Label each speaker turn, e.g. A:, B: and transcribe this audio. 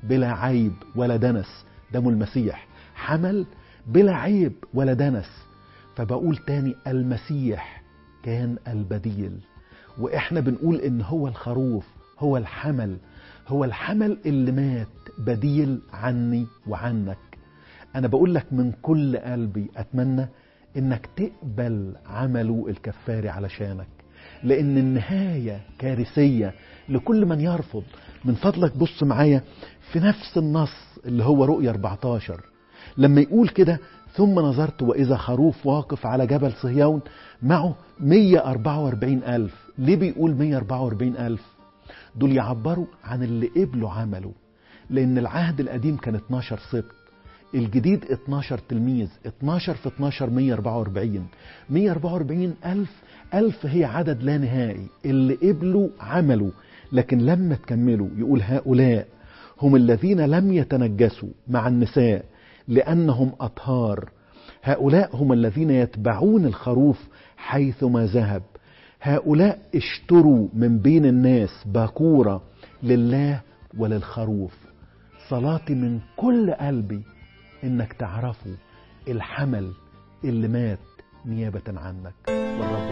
A: بلا عيب ولا دنس دم المسيح حمل بلا عيب ولا دنس فبقول تاني المسيح كان البديل واحنا بنقول ان هو الخروف هو الحمل هو الحمل اللي مات بديل عني وعنك انا بقول لك من كل قلبي اتمنى انك تقبل عمله الكفاري علشانك لان النهاية كارثية لكل من يرفض من فضلك بص معايا في نفس النص اللي هو رؤية 14 لما يقول كده ثم نظرت وإذا خروف واقف على جبل صهيون معه 144 ألف ليه بيقول 144 ألف دول يعبروا عن اللي قبلوا عمله لأن العهد القديم كان 12 سبط الجديد 12 تلميذ 12 في 12 144 144 ألف ألف هي عدد لا نهائي اللي قبلوا عملوا لكن لما تكملوا يقول هؤلاء هم الذين لم يتنجسوا مع النساء لأنهم أطهار هؤلاء هم الذين يتبعون الخروف حيثما ذهب هؤلاء اشتروا من بين الناس باكورة لله وللخروف صلاتي من كل قلبي انك تعرفوا الحمل اللي مات نيابة عنك والرب